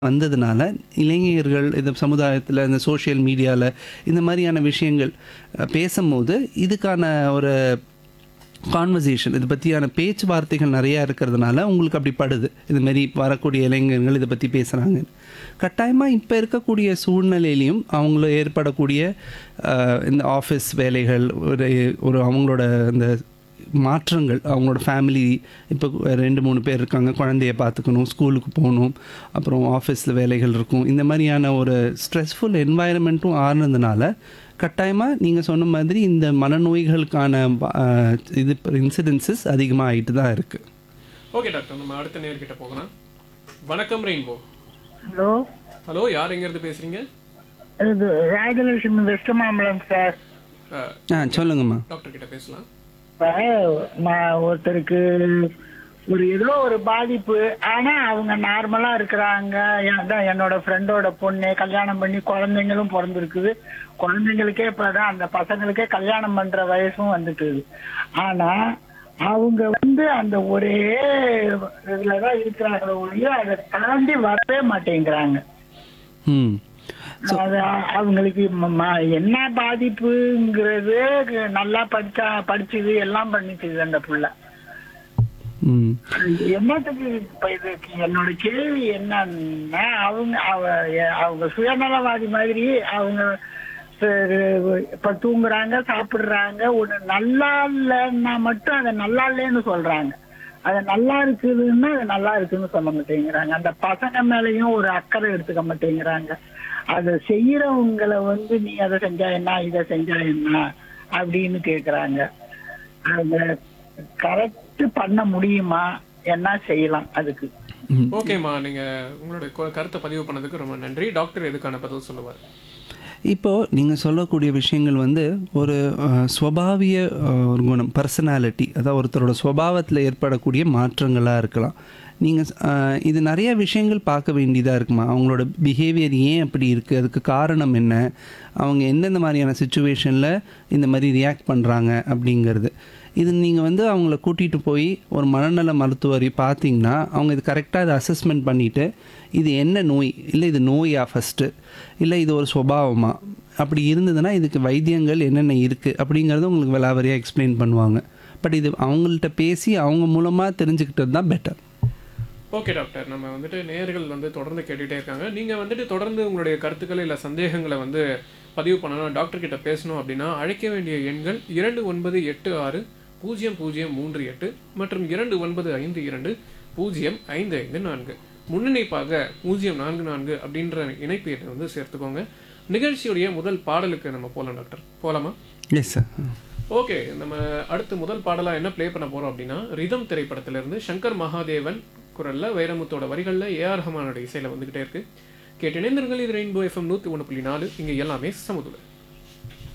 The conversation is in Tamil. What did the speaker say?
வந்ததுனால இளைஞர்கள் இந்த சமுதாயத்தில் இந்த சோஷியல் மீடியாவில் இந்த மாதிரியான விஷயங்கள் அஹ், பேசும்போது இதுக்கான ஒரு கான்வர்சேஷன் இது பற்றியான பேச்சுவார்த்தைகள் நிறையா இருக்கிறதுனால உங்களுக்கு அப்படி படுது இது மாதிரி வரக்கூடிய இளைஞர்கள் இதை பற்றி பேசுகிறாங்க கட்டாயமாக இப்போ இருக்கக்கூடிய சூழ்நிலையிலையும் அவங்கள ஏற்படக்கூடிய அஹ், இந்த ஆஃபீஸ் வேலைகள் ஒரு ஒரு அவங்களோட இந்த மாற்றங்கள் அவங்களோட ஃபேமிலி இப்போ ரெண்டு மூணு பேர் இருக்காங்க குழந்தைய பார்த்துக்கணும் ஸ்கூலுக்கு போகணும் அப்புறம் ஆஃபீஸில் வேலைகள் இருக்கும் இந்த மாதிரியான ஒரு ஸ்ட்ரெஸ்ஃபுல் என்வாயரமெண்ட்டும் ஆறுனதுனால கட்டாயமாக நீங்கள் சொன்ன மாதிரி இந்த மனநோய்களுக்கான அஹ், இது இன்சிடென்சஸ் அதிகமாக ஆகிட்டு தான் இருக்குது ஓகே டாக்டர் நம்ம அடுத்த நேர்கிட்ட போகலாம் வணக்கம் ரெயின்போ ஹலோ ஹலோ யார் எங்கேருந்து பேசுறீங்க இது ராஜலட்சுமி வெஸ்ட் மாம்பலம் சார் அஹ், ஆ சொல்லுங்கம்மா டாக்டர் கிட்ட பேசலாம் இப்ப நான் ஒருத்தருக்கு ஒரு ஏதோ ஒரு பாதிப்பு ஆனா அவங்க நார்மலா இருக்கிறாங்க அதான் என்னோட ஃப்ரெண்டோட பொண்ணு கல்யாணம் பண்ணி குழந்தைங்களும் பிறந்திருக்குது குழந்தைங்களுக்கே இப்பதான் அந்த பசங்களுக்கே கல்யாணம் பண்ற வயசும் வந்துட்டுது ஆனா அவங்க வந்து அந்த ஒரே இதுலதான் இருக்கிறாங்க ஒழிய அதை தாண்டி வரவே மாட்டேங்கிறாங்க ம் அது அ- அவங்களுக்கு ம- ம- என்ன பாதிப்புங்கிறது நல்லா படிச்சா படிச்சது எல்லாம் பண்ணிச்சுது அந்த புள்ள ம் என்னத்துக்கு இப்ப இதுக்கு என்னோட கேள்வி என்னன்னா அவங்க அவ எ- அவங்க சுயநலவாதி மாதிரி அவங்க சரி, இப்ப தூங்குறாங்க சாப்பிடுறாங்க ஒண்ணு நல்லா இல்லைன்னா மட்டும் அதை நல்லா இல்லைன்னு சொல்றாங்க அது நல்லா இருக்குதுன்னா அது நல்லா இருக்குன்னு சொல்ல மாட்டேங்கிறாங்க அந்த பசங்க மேலயும் ஒரு அக்கறை எடுத்துக்க மாட்டேங்கிறாங்க அதை செய்யறவங்களை வந்து நீ அதை செஞ்சா என்ன இதை செஞ்சா என்ன அப்படின்னு கேக்குறாங்க அவங்க கரெக்ட் பண்ண முடியுமா என்ன செய்யலாம் அதுக்கு ம் ஓகேம்மா நீங்க உங்களுடைய கொ- கருத்தை பதிவு பண்ணதுக்கு ரொம்ப நன்றி டாக்டர் எதுக்கான பதில் சொல்லுவார் இப்போது நீங்கள் சொல்லக்கூடிய விஷயங்கள் வந்து ஒரு அஹ், ஸ்வபாவிய அஹ், ஒரு குணம் பர்சனாலிட்டி அதாவது ஒருத்தரோட சுபாவத்தில் ஏற்படக்கூடிய மாற்றங்களாக இருக்கலாம் நீங்கள் இது நிறைய விஷயங்கள் பார்க்க வேண்டியதாக இருக்குமா அவங்களோட பிஹேவியர் ஏன் அப்படி இருக்குது அதுக்கு காரணம் என்ன அவங்க எந்தெந்த மாதிரியான சுச்சுவேஷனில் இந்த மாதிரி ரியாக்ட் பண்ணுறாங்க அப்படிங்கிறது இது நீங்கள் வந்து அவங்கள கூட்டிகிட்டு போய் ஒரு மனநல மருத்துவரை பார்த்தீங்கன்னா அவங்க இது கரெக்டாக இதை அசஸ்மெண்ட் பண்ணிவிட்டு இது என்ன நோய் இல்லை இது நோயா ஃபஸ்ட்டு இல்லை இது ஒரு சுபாவமா அப்படி இருந்ததுன்னா இதுக்கு வைத்தியங்கள் என்னென்ன இருக்குது அப்படிங்கிறத உங்களுக்கு விலாவரியாக எக்ஸ்பிளைன் பண்ணுவாங்க பட் இது அவங்கள்ட்ட பேசி அவங்க மூலமாக தெரிஞ்சுக்கிட்டது தான் பெட்டர் ஓகே டாக்டர் நம்ம வந்துட்டு நேர்கள் வந்து தொடர்ந்து கேட்டுகிட்டே இருக்காங்க நீங்கள் வந்துட்டு தொடர்ந்து உங்களுடைய கருத்துக்கள் இல்லை சந்தேகங்களை வந்து பதிவு பண்ணணும் டாக்டர் கிட்ட பேசணும் அப்படின்னா அழைக்க வேண்டிய எண்கள் இரண்டு ஒன்பது எட்டு ஆறு பூஜ்ஜியம் பூஜ்ஜியம் மூன்று எட்டு மற்றும் இரண்டு ஒன்பது ஐந்து இரண்டு பூஜ்ஜியம் ஐந்து ஐந்து நான்கு முன்னிணைப்பாக பூஜ்ஜியம் நான்கு நான்கு அப்படின்ற இணைப்பு எண்ணை வந்து சேர்த்துக்கோங்க நிகழ்ச்சியுடைய முதல் பாடலுக்கு நம்ம போகலாம் டாக்டர் போகலாமா எஸ் சார் ஓகே நம்ம அடுத்து முதல் பாடலா என்ன ப்ளே பண்ண போறோம் அப்படின்னா ரிதம் திரைப்படத்திலிருந்து சங்கர் மகாதேவன் குரல்ல வைரமுத்தோட வரிகள்ல ஏஆர் ரஹ்மானோட இசையில வந்துகிட்டே இருக்கு கேட்டு இணைந்திருங்கள் இது ரெயின்போ எஃப்எம் நூத்தி ஒன்று புள்ளி நாலு இங்க எல்லாமே சமுதுல